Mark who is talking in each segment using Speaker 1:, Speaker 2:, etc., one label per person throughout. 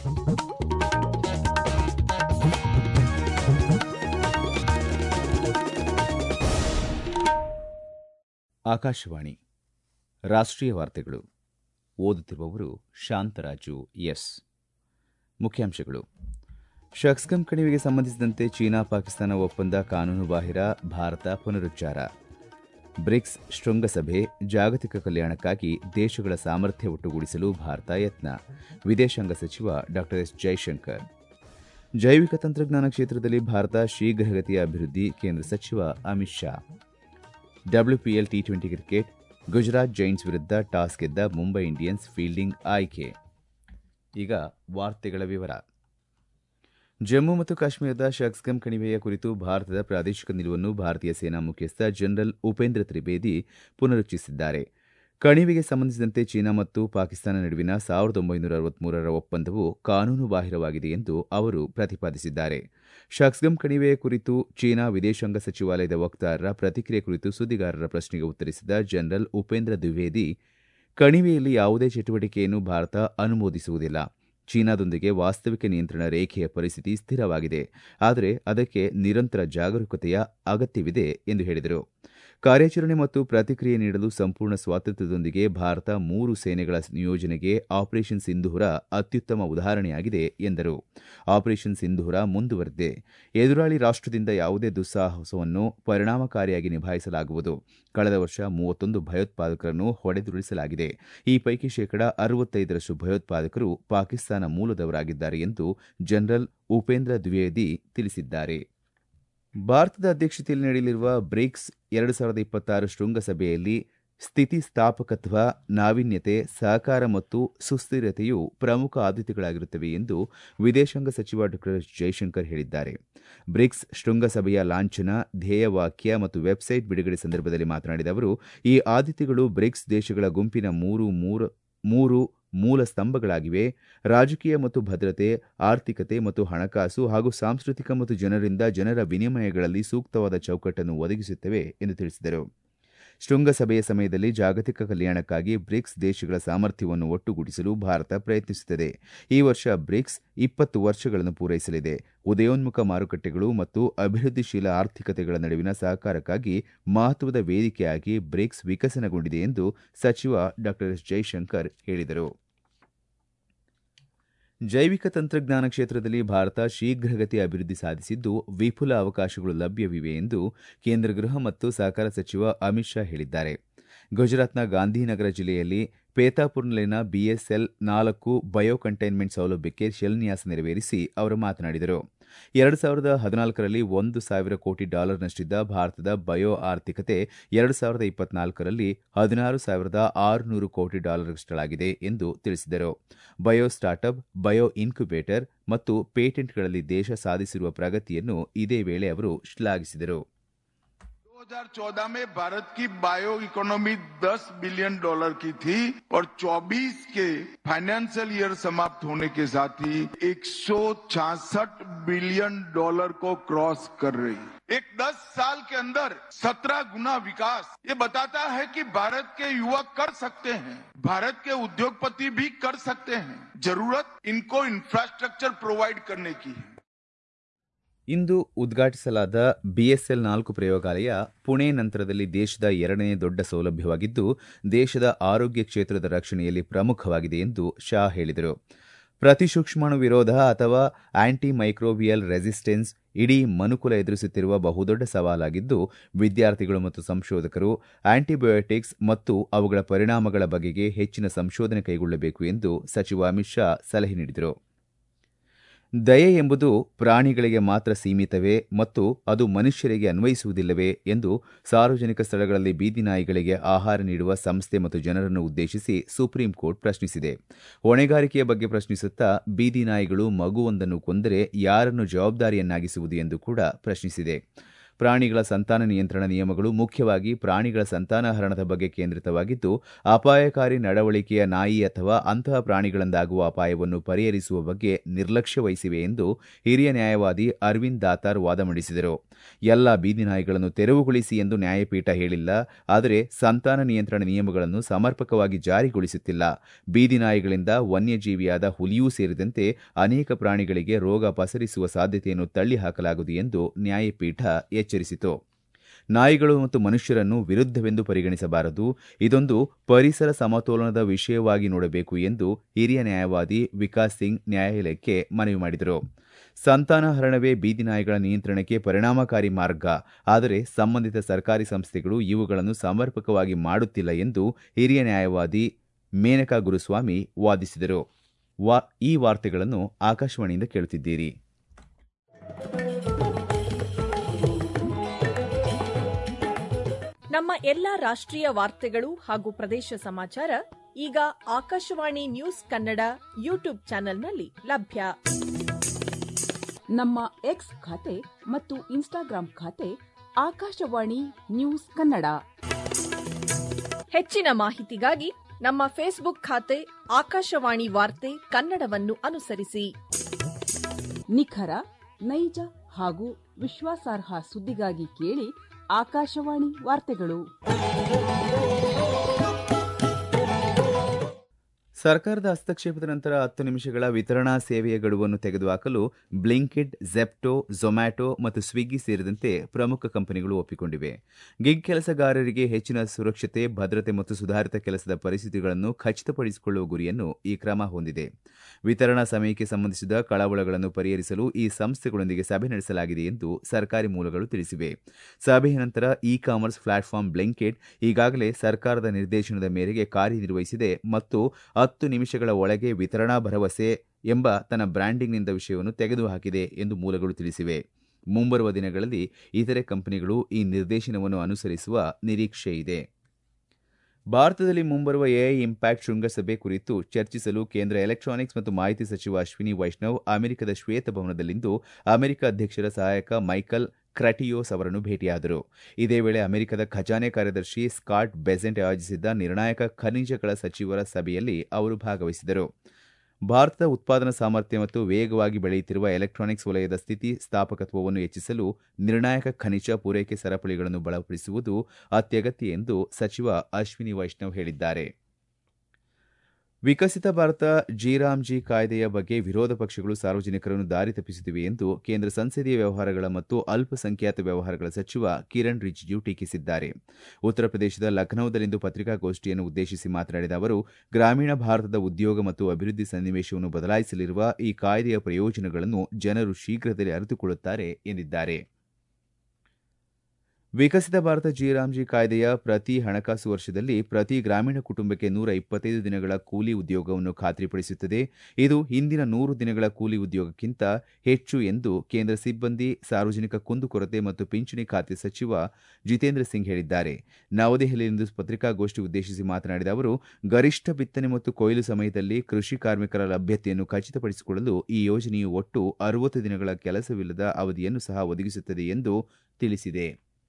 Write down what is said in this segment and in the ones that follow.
Speaker 1: ಆಕಾಶವಾಣಿ ರಾಷ್ಟ್ರೀಯ ವಾರ್ತೆಗಳು ಓದುತ್ತಿರುವವರು ಶಾಂತರಾಜು ಎಸ್ ಮುಖ್ಯಾಂಶಗಳು ಶಕ್ಸ್ಕಂ ಕಣಿವೆಗೆ ಸಂಬಂಧಿಸಿದಂತೆ ಚೀನಾ ಪಾಕಿಸ್ತಾನ ಒಪ್ಪಂದ ಕಾನೂನುಬಾಹಿರ ಭಾರತ ಪುನರುಚ್ಚಾರ ಬ್ರಿಕ್ಸ್ ಶೃಂಗಸಭೆ ಜಾಗತಿಕ ಕಲ್ಯಾಣಕ್ಕಾಗಿ ದೇಶಗಳ ಸಾಮರ್ಥ್ಯ ಒಟ್ಟುಗೂಡಿಸಲು ಭಾರತ ಯತ್ನ ವಿದೇಶಾಂಗ ಸಚಿವ ಡಾ ಎಸ್ ಜೈಶಂಕರ್ ಜೈವಿಕ ತಂತ್ರಜ್ಞಾನ ಕ್ಷೇತ್ರದಲ್ಲಿ ಭಾರತ ಶೀಘ್ರಗತಿಯ ಅಭಿವೃದ್ಧಿ ಕೇಂದ್ರ ಸಚಿವ Amit Shah WPL T twenty cricket Gujarat Giants ವಿರುದ್ಧ ಟಾಸ್ ಗೆದ್ದ ಮುಂಬೈ ಇಂಡಿಯನ್ಸ್ ಫೀಲ್ಡಿಂಗ್ ಆಯ್ಕೆ ಈಗ ವಾರ್ತೆಗಳ ವಿವರ ಜಮ್ಮು ಮತ್ತು ಕಾಶ್ಮೀರದ ಶಕ್ಸ್ಗಮ್ ಕಣಿವೆಯ ಕುರಿತು ಭಾರತದ ಪ್ರಾದೇಶಿಕ ನಿಲುವನ್ನು ಭಾರತೀಯ ಸೇನಾ ಮುಖ್ಯಸ್ಥ ಜನರಲ್ ಉಪೇಂದ್ರ ತ್ರಿವೇದಿ ಪುನರುಚ್ಚರಿಸಿದ್ದಾರೆ ಕಣಿವೆಗೆ ಸಂಬಂಧಿಸಿದಂತೆ ಚೀನಾ ಮತ್ತು ಪಾಕಿಸ್ತಾನ ನಡುವಿನ ಸಾವಿರದ ಒಂಬೈನೂರ ಅರವತ್ಮೂರರ ಒಪ್ಪಂದವು ಕಾನೂನುಬಾಹಿರವಾಗಿದೆ ಎಂದು ಅವರು ಪ್ರತಿಪಾದಿಸಿದ್ದಾರೆ ಶಕ್ಸ್ಗಮ್ ಕಣಿವೆಯ ಕುರಿತು ಚೀನಾ ವಿದೇಶಾಂಗ ಸಚಿವಾಲಯದ ವಕ್ತಾರರ ಪ್ರತಿಕ್ರಿಯೆ ಕುರಿತು ಸುದ್ದಿಗಾರರ ಪ್ರಶ್ನೆಗೆ ಉತ್ತರಿಸಿದ ಜನರಲ್ ಉಪೇಂದ್ರ ದ್ವಿವೇದಿ ಕಣಿವೆಯಲ್ಲಿ ಯಾವುದೇ ಚಟುವಟಿಕೆಯನ್ನು ಭಾರತ ಅನುಮೋದಿಸುವುದಿಲ್ಲ ಚೀನಾದೊಂದಿಗೆ ವಾಸ್ತವಿಕ ನಿಯಂತ್ರಣ ರೇಖೆಯ ಪರಿಸ್ಥಿತಿ ಸ್ಥಿರವಾಗಿದೆ ಆದರೆ ಅದಕ್ಕೆ ನಿರಂತರ ಜಾಗರೂಕತೆಯ ಅಗತ್ಯವಿದೆ ಎಂದು ಹೇಳಿದರು ಕಾರ್ಯಾಚರಣೆ ಮತ್ತು ಪ್ರತಿಕ್ರಿಯೆ ನೀಡಲು ಸಂಪೂರ್ಣ ಸ್ವಾತಂತ್ರ್ಯದೊಂದಿಗೆ ಭಾರತ ಮೂರು ಸೇನೆಗಳ ನಿಯೋಜನೆಗೆ ಆಪರೇಷನ್ ಸಿಂಧೂರ ಅತ್ಯುತ್ತಮ ಉದಾಹರಣೆಯಾಗಿದೆ ಎಂದರು ಆಪರೇಷನ್ ಸಿಂಧೂರ ಮುಂದುವರೆದಿದೆ ಎದುರಾಳಿ ರಾಷ್ಟದಿಂದ ಯಾವುದೇ ದುಸ್ಸಾಹಸವನ್ನು ಪರಿಣಾಮಕಾರಿಯಾಗಿ ನಿಭಾಯಿಸಲಾಗುವುದು ಕಳೆದ ವರ್ಷ ಮೂವತ್ತೊಂದು ಭಯೋತ್ಪಾದಕರನ್ನು ಹೊಡೆದುರುಳಿಸಲಾಗಿದೆ ಈ ಪೈಕಿ ಶೇಕಡಾ ಅರವತ್ತೈದರಷ್ಟು ಭಯೋತ್ಪಾದಕರು ಪಾಕಿಸ್ತಾನ ಮೂಲದವರಾಗಿದ್ದಾರೆ ಎಂದು ಜನರಲ್ ಉಪೇಂದ್ರ ದ್ವಿವೇದಿ ತಿಳಿಸಿದ್ದಾರೆ ಭಾರತದ ಅಧ್ಯಕ್ಷತೆಯಲ್ಲಿ ನಡೆಯಲಿರುವ ಬ್ರಿಕ್ಸ್ ಎರಡು ಸಾವಿರದ ಇಪ್ಪತ್ತಾರು ಶೃಂಗಸಭೆಯಲ್ಲಿ ಸ್ಥಿತಿಸ್ಥಾಪಕತ್ವ ನಾವೀನ್ಯತೆ ಸಹಕಾರ ಮತ್ತು ಸುಸ್ಥಿರತೆಯು ಪ್ರಮುಖ ಆದ್ಯತೆಗಳಾಗಿರುತ್ತವೆ ಎಂದು ವಿದೇಶಾಂಗ ಸಚಿವ ಡಾ ಜೈಶಂಕರ್ ಹೇಳಿದ್ದಾರೆ ಬ್ರಿಕ್ಸ್ ಶೃಂಗಸಭೆಯ ಲಾಂಛನ ಧ್ಯೇಯವಾಕ್ಯ ಮತ್ತು ವೆಬ್ಸೈಟ್ ಬಿಡುಗಡೆ ಸಂದರ್ಭದಲ್ಲಿ ಮಾತನಾಡಿದ ಅವರು ಈ ಆದ್ಯತೆಗಳು ಬ್ರಿಕ್ಸ್ ದೇಶಗಳ ಗುಂಪಿನ ಮೂರು ಮೂರು ಮೂಲ ಸ್ತಂಭಗಳಾಗಿವೆ ರಾಜಕೀಯ ಮತ್ತು ಭದ್ರತೆ ಆರ್ಥಿಕತೆ ಮತ್ತು ಹಣಕಾಸು ಹಾಗೂ ಸಾಂಸ್ಕೃತಿಕ ಮತ್ತು ಜನರಿಂದ ಜನರ ವಿನಿಮಯಗಳಲ್ಲಿ ಸೂಕ್ತವಾದ ಚೌಕಟ್ಟನ್ನು ಒದಗಿಸುತ್ತವೆ ಎಂದು ತಿಳಿಸಿದರು ಶೃಂಗಸಭೆಯ ಸಮಯದಲ್ಲಿ ಜಾಗತಿಕ ಕಲ್ಯಾಣಕ್ಕಾಗಿ ಬ್ರಿಕ್ಸ್ ದೇಶಗಳ ಸಾಮರ್ಥ್ಯವನ್ನು ಒಟ್ಟುಗೂಡಿಸಲು ಭಾರತ ಪ್ರಯತ್ನಿಸುತ್ತದೆ ಈ ವರ್ಷ ಬ್ರಿಕ್ಸ್ ಇಪ್ಪತ್ತು ವರ್ಷಗಳನ್ನು ಪೂರೈಸಲಿದೆ ಉದಯೋನ್ಮುಖ ಮಾರುಕಟ್ಟೆಗಳು ಮತ್ತು ಅಭಿವೃದ್ಧಿಶೀಲ ಆರ್ಥಿಕತೆಗಳ ನಡುವಿನ ಸಹಕಾರಕ್ಕಾಗಿ ಮಹತ್ವದ ವೇದಿಕೆಯಾಗಿ ಬ್ರಿಕ್ಸ್ ವಿಕಸನಗೊಂಡಿದೆ ಎಂದು ಸಚಿವ ಡಾ ಎಸ್ ಜೈಶಂಕರ್ ಹೇಳಿದರು ಜೈವಿಕ ತಂತ್ರಜ್ಞಾನ ಕ್ಷೇತ್ರದಲ್ಲಿ ಭಾರತ ಶೀಘ್ರಗತಿ ಅಭಿವೃದ್ಧಿ ಸಾಧಿಸಿದ್ದು ವಿಪುಲ ಅವಕಾಶಗಳು ಲಭ್ಯವಿವೆ ಎಂದು ಕೇಂದ್ರ ಗೃಹ ಮತ್ತು ಸಹಕಾರ ಸಚಿವ ಅಮಿತ್ ಶಾ ಹೇಳಿದ್ದಾರೆ ಗುಜರಾತ್ನ ಗಾಂಧಿನಗರ ಜಿಲ್ಲೆಯಲ್ಲಿ ಪೇತಾಪುರ್ನಲ್ಲಿನ ಬಿಎಸ್ಎಲ್ ನಾಲ್ಕು ಬಯೋ ಕಂಟೈನ್ಮೆಂಟ್ ಸೌಲಭ್ಯಕ್ಕೆ ಶಿಲಾನ್ಯಾಸ ನೆರವೇರಿಸಿ ಅವರು ಮಾತನಾಡಿದರು ಎರಡು ಸಾವಿರದ ಹದಿನಾಲ್ಕರಲ್ಲಿ ಒಂದು ಸಾವಿರ ಕೋಟಿ ಡಾಲರ್ನಷ್ಟಿದ್ದ ಭಾರತದ ಬಯೋ ಆರ್ಥಿಕತೆ ಎರಡು ಸಾವಿರದ ಇಪ್ಪತ್ನಾಲ್ಕರಲ್ಲಿ ಹದಿನಾರು ಸಾವಿರದ ಆರುನೂರು ಕೋಟಿ ಡಾಲರ್ಗಳಾಗಿದೆ ಎಂದು ತಿಳಿಸಿದರು ಬಯೋ ಸ್ಟಾರ್ಟ್ಅಪ್ ಬಯೋ ಇನ್ಕ್ಯುಬೇಟರ್ ಮತ್ತು ಪೇಟೆಂಟ್ಗಳಲ್ಲಿ ದೇಶ ಸಾಧಿಸಿರುವ ಪ್ರಗತಿಯನ್ನು ಇದೇ ವೇಳೆ ಅವರು ಶ್ಲಾಘಿಸಿದರು
Speaker 2: 2014 में भारत की बायो इकोनॉमी 10 बिलियन डॉलर की थी और 24 के फाइनेंशियल ईयर समाप्त होने के साथ ही एक बिलियन डॉलर को क्रॉस कर रही एक 10 साल के अंदर 17 गुना विकास ये बताता है कि भारत के युवक कर सकते हैं भारत के उद्योगपति भी कर सकते हैं जरूरत इनको इंफ्रास्ट्रक्चर प्रोवाइड करने की है
Speaker 1: ಇಂದು ಉದ್ಘಾಟಿಸಲಾದ ಬಿಎಸ್ಎಲ್ ನಾಲ್ಕು ಪ್ರಯೋಗಾಲಯ ಪುಣೆ ನಂತರದಲ್ಲಿ ದೇಶದ ಎರಡನೇ ದೊಡ್ಡ ಸೌಲಭ್ಯವಾಗಿದ್ದು ದೇಶದ ಆರೋಗ್ಯ ಕ್ಷೇತ್ರದ ರಕ್ಷಣೆಯಲ್ಲಿ ಪ್ರಮುಖವಾಗಿದೆ ಎಂದು ಶಾ ಹೇಳಿದರು ಪ್ರತಿ ಸೂಕ್ಷ್ಮಾಣು ವಿರೋಧ ಅಥವಾ ಆಂಟಿ ಮೈಕ್ರೋಬಿಯಲ್ ರೆಸಿಸ್ಟೆನ್ಸ್ ಇಡೀ ಮನುಕುಲ ಎದುರಿಸುತ್ತಿರುವ ಬಹುದೊಡ್ಡ ಸವಾಲಾಗಿದ್ದು ವಿದ್ಯಾರ್ಥಿಗಳು ಮತ್ತು ಸಂಶೋಧಕರು ಆಂಟಿಬಯೋಟಿಕ್ಸ್ ಮತ್ತು ಅವುಗಳ ಪರಿಣಾಮಗಳ ಬಗೆಗೆ ಹೆಚ್ಚಿನ ಸಂಶೋಧನೆ ಕೈಗೊಳ್ಳಬೇಕು ಎಂದು ಸಚಿವ ಅಮಿತ್ ಶಾ ಸಲಹೆ ನೀಡಿದರು ದಯೆ ಎಂಬುದು ಪ್ರಾಣಿಗಳಿಗೆ ಮಾತ್ರ ಸೀಮಿತವೇ ಮತ್ತು ಅದು ಮನುಷ್ಯರಿಗೆ ಅನ್ವಯಿಸುವುದಿಲ್ಲವೇ ಎಂದು ಸಾರ್ವಜನಿಕ ಸ್ಥಳಗಳಲ್ಲಿ ಬೀದಿ ನಾಯಿಗಳಿಗೆ ಆಹಾರ ನೀಡುವ ಸಂಸ್ಥೆ ಮತ್ತು ಜನರನ್ನು ಉದ್ದೇಶಿಸಿ ಸುಪ್ರೀಂ ಕೋರ್ಟ್ ಪ್ರಶ್ನಿಸಿದೆ ಹೊಣೆಗಾರಿಕೆಯ ಬಗ್ಗೆ ಪ್ರಶ್ನಿಸುತ್ತಾ ಬೀದಿ ನಾಯಿಗಳು ಮಗುವೊಂದನ್ನು ಕೊಂದರೆ ಯಾರನ್ನು ಜವಾಬ್ದಾರಿಯನ್ನಾಗಿಸುವುದು ಎಂದು ಕೂಡ ಪ್ರಶ್ನಿಸಿದೆ ಪ್ರಾಣಿಗಳ ಸಂತಾನ ನಿಯಂತ್ರಣ ನಿಯಮಗಳು ಮುಖ್ಯವಾಗಿ ಪ್ರಾಣಿಗಳ ಸಂತಾನಹರಣದ ಬಗ್ಗೆ ಕೇಂದ್ರಿತವಾಗಿದ್ದು ಅಪಾಯಕಾರಿ ನಡವಳಿಕೆಯ ನಾಯಿ ಅಥವಾ ಅಂತಹ ಪ್ರಾಣಿಗಳಿಂದಾಗುವ ಅಪಾಯವನ್ನು ಪರಿಹರಿಸುವ ಬಗ್ಗೆ ನಿರ್ಲಕ್ಷ್ಯ ವಹಿಸಿವೆ ಎಂದು ಹಿರಿಯ ನ್ಯಾಯವಾದಿ ಅರವಿಂದ್ ದಾತಾರ್ ವಾದ ಮಂಡಿಸಿದರು ಎಲ್ಲ ಬೀದಿ ನಾಯಿಗಳನ್ನು ತೆರವುಗೊಳಿಸಿ ಎಂದು ನ್ಯಾಯಪೀಠ ಹೇಳಿಲ್ಲ ಆದರೆ ಸಂತಾನ ನಿಯಂತ್ರಣ ನಿಯಮಗಳನ್ನು ಸಮರ್ಪಕವಾಗಿ ಜಾರಿಗೊಳಿಸುತ್ತಿಲ್ಲ ಬೀದಿ ನಾಯಿಗಳಿಂದ ವನ್ಯಜೀವಿಯಾದ ಹುಲಿಯೂ ಸೇರಿದಂತೆ ಅನೇಕ ಪ್ರಾಣಿಗಳಿಗೆ ರೋಗ ಪಸರಿಸುವ ಸಾಧ್ಯತೆಯನ್ನು ತಳ್ಳಿಹಾಕಲಾಗುವುದು ಎಂದು ನ್ಯಾಯಪೀಠ ಎಚ್ಚರಿಸಿತು ನಾಯಿಗಳು ಮತ್ತು ಮನುಷ್ಯರನ್ನು ವಿರುದ್ಧವೆಂದು ಪರಿಗಣಿಸಬಾರದು ಇದೊಂದು ಪರಿಸರ ಸಮತೋಲನದ ವಿಷಯವಾಗಿ ನೋಡಬೇಕು ಎಂದು ಹಿರಿಯ ನ್ಯಾಯವಾದಿ ವಿಕಾಸ್ ಸಿಂಗ್ ನ್ಯಾಯಾಲಯಕ್ಕೆ ಮನವಿ ಮಾಡಿದರು ಸಂತಾನಹರಣವೇ ಬೀದಿ ನಾಯಿಗಳ ನಿಯಂತ್ರಣಕ್ಕೆ ಪರಿಣಾಮಕಾರಿ ಮಾರ್ಗ ಆದರೆ ಸಂಬಂಧಿತ ಸರ್ಕಾರಿ ಸಂಸ್ಥೆಗಳು ಇವುಗಳನ್ನು ಸಮರ್ಪಕವಾಗಿ ಮಾಡುತ್ತಿಲ್ಲ ಎಂದು ಹಿರಿಯ ನ್ಯಾಯವಾದಿ ಮೇನಕಾ ಗುರುಸ್ವಾಮಿ ವಾದಿಸಿದರು ಈ ವಾರ್ತೆಗಳನ್ನು ಆಕಾಶವಾಣಿಯಿಂದ ಕೇಳುತ್ತಿದ್ದೀರಿ
Speaker 3: ನಮ್ಮ ಎಲ್ಲ ರಾಷ್ಟ್ರೀಯ ವಾರ್ತೆಗಳು ಹಾಗೂ ಪ್ರದೇಶ ಸಮಾಚಾರ ಈಗ ಆಕಾಶವಾಣಿ ನ್ಯೂಸ್ ಕನ್ನಡ ಯೂಟ್ಯೂಬ್ ಚಾನೆಲ್ನಲ್ಲಿ ಲಭ್ಯ
Speaker 4: ನಮ್ಮ ಎಕ್ಸ್ ಖಾತೆ ಮತ್ತು ಇನ್ಸ್ಟಾಗ್ರಾಂ ಖಾತೆ ಆಕಾಶವಾಣಿ ನ್ಯೂಸ್ ಕನ್ನಡ
Speaker 3: ಹೆಚ್ಚಿನ ಮಾಹಿತಿಗಾಗಿ ನಮ್ಮ ಫೇಸ್ಬುಕ್ ಖಾತೆ ಆಕಾಶವಾಣಿ ವಾರ್ತೆ ಕನ್ನಡವನ್ನು ಅನುಸರಿಸಿ
Speaker 4: ನಿಖರ ನೈಜ ಹಾಗೂ ವಿಶ್ವಾಸಾರ್ಹ ಸುದ್ದಿಗಾಗಿ ಕೇಳಿ ಆಕಾಶವಾಣಿ ವಾರ್ತೆಗಳು
Speaker 1: ಸರ್ಕಾರದ ಹಸ್ತಕ್ಷೇಪದ ನಂತರ ಹತ್ತು ನಿಮಿಷಗಳ ವಿತರಣಾ ಸೇವೆಯ ಗಡುವನ್ನು ತೆಗೆದುಹಾಕಲು ಬ್ಲಿಂಕಿಡ್ ಜೆಪ್ಟೋ ಝೊಮ್ಯಾಟೊ ಮತ್ತು ಸ್ವಿಗ್ಗಿ ಸೇರಿದಂತೆ ಪ್ರಮುಖ ಕಂಪನಿಗಳು ಒಪ್ಪಿಕೊಂಡಿವೆ ಗಿಗ್ ಕೆಲಸಗಾರರಿಗೆ ಹೆಚ್ಚಿನ ಸುರಕ್ಷತೆ ಭದ್ರತೆ ಮತ್ತು ಸುಧಾರಿತ ಕೆಲಸದ ಪರಿಸ್ಥಿತಿಗಳನ್ನು ಖಚಿತಪಡಿಸಿಕೊಳ್ಳುವ ಗುರಿಯನ್ನು ಈ ಕ್ರಮ ಹೊಂದಿದೆ ವಿತರಣಾ ಸಮಯಕ್ಕೆ ಸಂಬಂಧಿಸಿದ ಕಳವಳಗಳನ್ನು ಪರಿಹರಿಸಲು ಈ ಸಂಸ್ಥೆಗಳೊಂದಿಗೆ ಸಭೆ ನಡೆಸಲಾಗಿದೆ ಎಂದು ಸರ್ಕಾರಿ ಮೂಲಗಳು ತಿಳಿಸಿವೆ ಸಭೆಯ ನಂತರ ಇ ಕಾಮರ್ಸ್ ಪ್ಲಾಟ್ಫಾರ್ಮ್ ಬ್ಲಿಂಕಿಡ್ ಈಗಾಗಲೇ ಸರ್ಕಾರದ ನಿರ್ದೇಶನದ ಮೇರೆಗೆ ಕಾರ್ಯನಿರ್ವಹಿಸಿದೆ ಮತ್ತು ಹತ್ತು ನಿಮಿಷಗಳ ಒಳಗೆ ವಿತರಣಾ ಭರವಸೆ ಎಂಬ ತನ್ನ ಬ್ರ್ಯಾಂಡಿಂಗ್ನಿಂದ ವಿಷಯವನ್ನು ತೆಗೆದುಹಾಕಿದೆ ಎಂದು ಮೂಲಗಳು ತಿಳಿಸಿವೆ ಮುಂಬರುವ ದಿನಗಳಲ್ಲಿ ಇತರೆ ಕಂಪನಿಗಳು ಈ ನಿರ್ದೇಶನವನ್ನು ಅನುಸರಿಸುವ ನಿರೀಕ್ಷೆ ಇದೆ ಭಾರತದಲ್ಲಿ ಮುಂಬರುವ ಎಐ ಇಂಪ್ಯಾಕ್ಟ್ ಶೃಂಗಸಭೆ ಕುರಿತು ಚರ್ಚಿಸಲು ಕೇಂದ್ರ ಎಲೆಕ್ಟ್ರಾನಿಕ್ಸ್ ಮತ್ತು ಮಾಹಿತಿ ಸಚಿವ ಅಶ್ವಿನಿ ವೈಷ್ಣವ್ ಅಮೆರಿಕದ ಶ್ವೇತಭವನದಲ್ಲಿಂದು ಅಮೆರಿಕ ಅಧ್ಯಕ್ಷರ ಸಹಾಯಕ ಮೈಕಲ್ ಕ್ರಟಿಯೋಸ್ ಅವರನ್ನು ಭೇಟಿಯಾದರು ಇದೇ ವೇಳೆ ಅಮೆರಿಕದ ಖಜಾನೆ ಕಾರ್ಯದರ್ಶಿ ಸ್ಕಾಟ್ ಬೆಸೆಂಟ್ ಆಯೋಜಿಸಿದ್ದ ನಿರ್ಣಾಯಕ ಖನಿಜಗಳ ಸಚಿವರ ಸಭೆಯಲ್ಲಿ ಅವರು ಭಾಗವಹಿಸಿದರು ಭಾರತದ ಉತ್ಪಾದನಾ ಸಾಮರ್ಥ್ಯ ಮತ್ತು ವೇಗವಾಗಿ ಬೆಳೆಯುತ್ತಿರುವ ಎಲೆಕ್ಟ್ರಾನಿಕ್ಸ್ ವಲಯದ ಸ್ಥಿತಿ ಸ್ಥಾಪಕತ್ವವನ್ನು ಹೆಚ್ಚಿಸಲು ನಿರ್ಣಾಯಕ ಖನಿಜ ಪೂರೈಕೆ ಸರಪಳಿಗಳನ್ನು ಬಲಪಡಿಸುವುದು ಅತ್ಯಗತ್ಯ ಎಂದು ಸಚಿವ ಅಶ್ವಿನಿ ವೈಷ್ಣವ್ ಹೇಳಿದ್ದಾರೆ ವಿಕಸಿತ ಭಾರತ ಜಿರಾಮ್ಜಿ ಕಾಯ್ದೆಯ ಬಗ್ಗೆ ವಿರೋಧ ಪಕ್ಷಗಳು ಸಾರ್ವಜನಿಕರನ್ನು ದಾರಿ ತಪ್ಪಿಸುತ್ತಿವೆ ಎಂದು ಕೇಂದ್ರ ಸಂಸದೀಯ ವ್ಯವಹಾರಗಳ ಮತ್ತು ಅಲ್ಪಸಂಖ್ಯಾತ ವ್ಯವಹಾರಗಳ ಸಚಿವ ಕಿರಣ್ ರಿಜಿಜು ಟೀಕಿಸಿದ್ದಾರೆ ಉತ್ತರ ಪ್ರದೇಶದ ಲಖನೌದಲ್ಲಿಂದು ಪತ್ರಿಕಾಗೋಷ್ಠಿಯನ್ನು ಉದ್ದೇಶಿಸಿ ಮಾತನಾಡಿದ ಅವರು ಗ್ರಾಮೀಣ ಭಾರತದ ಉದ್ಯೋಗ ಮತ್ತು ಅಭಿವೃದ್ಧಿ ಸನ್ನಿವೇಶವನ್ನು ಬದಲಾಯಿಸಲಿರುವ ಈ ಕಾಯ್ದೆಯ ಪ್ರಯೋಜನಗಳನ್ನು ಜನರು ಶೀಘ್ರದಲ್ಲೇ ಅರಿತುಕೊಳ್ಳುತ್ತಾರೆ ಎಂದಿದ್ದಾರೆ ವಿಕಸಿತ ಭಾರತ ಜಿರಾಮ್ಜಿ ಕಾಯ್ದೆಯ ಪ್ರತಿ ಹಣಕಾಸು ವರ್ಷದಲ್ಲಿ ಪ್ರತಿ ಗ್ರಾಮೀಣ ಕುಟುಂಬಕ್ಕೆ ನೂರ ಇಪ್ಪತ್ತೈದು ದಿನಗಳ ಕೂಲಿ ಉದ್ಯೋಗವನ್ನು ಖಾತ್ರಿಪಡಿಸುತ್ತದೆ ಇದು ಹಿಂದಿನ ನೂರು ದಿನಗಳ ಕೂಲಿ ಉದ್ಯೋಗಕ್ಕಿಂತ ಹೆಚ್ಚು ಎಂದು ಕೇಂದ್ರ ಸಿಬ್ಬಂದಿ ಸಾರ್ವಜನಿಕ ಕುಂದುಕೊರತೆ ಮತ್ತು ಪಿಂಚಣಿ ಖಾತೆ ಸಚಿವ ಜಿತೇಂದ್ರ ಸಿಂಗ್ ಹೇಳಿದ್ದಾರೆ ನವದೆಹಲಿಯಲ್ಲಿಂದು ಪತ್ರಿಕಾಗೋಷ್ಠಿ ಉದ್ದೇಶಿಸಿ ಮಾತನಾಡಿದ ಅವರು ಗರಿಷ್ಠ ಬಿತ್ತನೆ ಮತ್ತು ಕೊಯ್ಲು ಸಮಯದಲ್ಲಿ ಕೃಷಿ ಕಾರ್ಮಿಕರ ಲಭ್ಯತೆಯನ್ನು ಖಚಿತಪಡಿಸಿಕೊಳ್ಳಲು ಈ ಯೋಜನೆಯು ಒಟ್ಟು ಅರವತ್ತು ದಿನಗಳ ಕೆಲಸವಿಲ್ಲದ ಅವಧಿಯನ್ನು ಸಹ ಒದಗಿಸುತ್ತದೆ ಎಂದು ತಿಳಿಸಿದೆ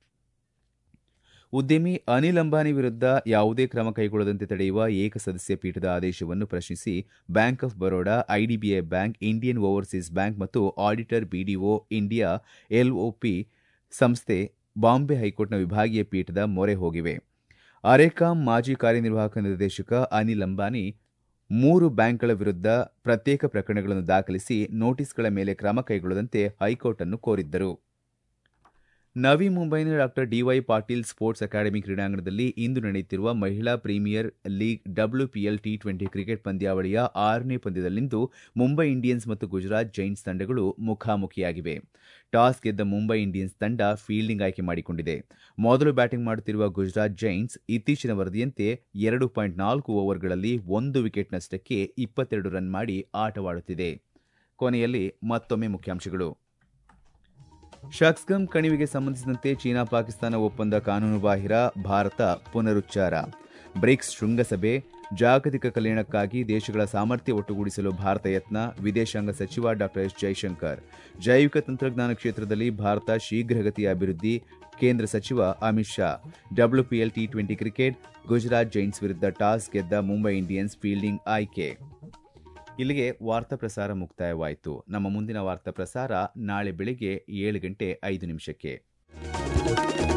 Speaker 1: ಉದ್ಯಮಿ ಅನಿಲ್ ಅಂಬಾನಿ ವಿರುದ್ಧ ಯಾವುದೇ ಕ್ರಮ ಕೈಗೊಳ್ಳದಂತೆ ತಡೆಯುವ ಏಕಸದಸ್ಯ ಪೀಠದ ಆದೇಶವನ್ನು ಪ್ರಶ್ನಿಸಿ bank of Baroda IDBI bank Indian overseas bank ಮತ್ತು ಆಡಿಟರ್ ಬಿಡಿಒ ಇಂಡಿಯಾ ಎಲ್ಒಪಿ ಸಂಸ್ಥೆ ಬಾಂಬೆ ಹೈಕೋರ್ಟ್ನ ವಿಭಾಗೀಯ ಪೀಠದ ಮೊರೆ ಹೋಗಿವೆ ಅರೆಕಾಂ ಮಾಜಿ ಕಾರ್ಯನಿರ್ವಾಹಕ ನಿರ್ದೇಶಕ ಅನಿಲ್ ಅಂಬಾನಿ ಮೂರು ಬ್ಯಾಂಕ್ಗಳ ವಿರುದ್ಧ ಪ್ರತ್ಯೇಕ ಪ್ರಕರಣಗಳನ್ನು ದಾಖಲಿಸಿ ನೋಟಿಸ್ಗಳ ಮೇಲೆ ಕ್ರಮ ಕೈಗೊಳ್ಳದಂತೆ ಹೈಕೋರ್ಟ್ ಅನ್ನು ಕೋರಿದ್ದರು ನವಿ ಮುಂಬೈನ doctor D Y Patil sports academy ಕ್ರೀಡಾಂಗಣದಲ್ಲಿ ಇಂದು ನಡೆಯುತ್ತಿರುವ ಮಹಿಳಾ premier league WPL T twenty cricket ಪಂದ್ಯಾವಳಿಯ ಆರನೇ ಪಂದ್ಯದಲ್ಲಿಂದು ಮುಂಬೈ ಇಂಡಿಯನ್ಸ್ ಮತ್ತು ಗುಜರಾತ್ ಜೈಂಟ್ಸ್ ತಂಡಗಳು ಮುಖಾಮುಖಿಯಾಗಿವೆ ಟಾಸ್ ಗೆದ್ದ ಮುಂಬೈ ಇಂಡಿಯನ್ಸ್ ತಂಡ ಫೀಲ್ಡಿಂಗ್ ಆಯ್ಕೆ ಮಾಡಿಕೊಂಡಿದೆ ಮೊದಲು ಬ್ಯಾಟಿಂಗ್ ಮಾಡುತ್ತಿರುವ ಗುಜರಾತ್ ಜೈಂಟ್ಸ್ ಇತ್ತೀಚಿನ ವರದಿಯಂತೆ ಎರಡು ಪಾಯಿಂಟ್ ನಾಲ್ಕು ಓವರ್ಗಳಲ್ಲಿ ಒಂದು ವಿಕೆಟ್ ನಷ್ಟಕ್ಕೆ ಇಪ್ಪತ್ತೆರಡು ರನ್ ಮಾಡಿ ಆಟವಾಡುತ್ತಿದೆ ಕೊನೆಯಲ್ಲಿ ಮತ್ತೊಮ್ಮೆ ಮುಖ್ಯಾಂಶಗಳು ಶಕ್ಸ್ಗಮ್ ಕಣಿವೆಗೆ ಸಂಬಂಧಿಸಿದಂತೆ ಚೀನಾ ಪಾಕಿಸ್ತಾನ ಒಪ್ಪಂದ ಕಾನೂನುಬಾಹಿರ ಭಾರತ ಪುನರುಚ್ಚಾರ ಬ್ರಿಕ್ಸ್ ಶೃಂಗಸಭೆ ಜಾಗತಿಕ ಕಲ್ಯಾಣಕ್ಕಾಗಿ ದೇಶಗಳ ಸಾಮರ್ಥ್ಯ ಒಟ್ಟುಗೂಡಿಸಲು ಭಾರತ ಯತ್ನ ವಿದೇಶಾಂಗ ಸಚಿವ ಡಾ ಎಸ್ ಜೈಶಂಕರ್ ಜೈವಿಕ ತಂತ್ರಜ್ಞಾನ ಕ್ಷೇತ್ರದಲ್ಲಿ ಭಾರತ ಶೀಘ್ರಗತಿಯ ಅಭಿವೃದ್ಧಿ ಕೇಂದ್ರ ಸಚಿವ Amit Shah WPL T twenty cricket Gujarat Giants ವಿರುದ್ಧ ಟಾಸ್ ಗೆದ್ದ ಮುಂಬೈ ಇಂಡಿಯನ್ಸ್ ಫೀಲ್ಡಿಂಗ್ ಆಯ್ಕೆ ಇಲ್ಲಿಗೆ ವಾರ್ತಾ ಪ್ರಸಾರ ಮುಕ್ತಾಯವಾಯಿತು ನಮ್ಮ ಮುಂದಿನ ವಾರ್ತಾ ಪ್ರಸಾರ ನಾಳೆ ಬೆಳಿಗ್ಗೆ ಏಳು ಗಂಟೆ ಐದು ನಿಮಿಷಕ್ಕೆ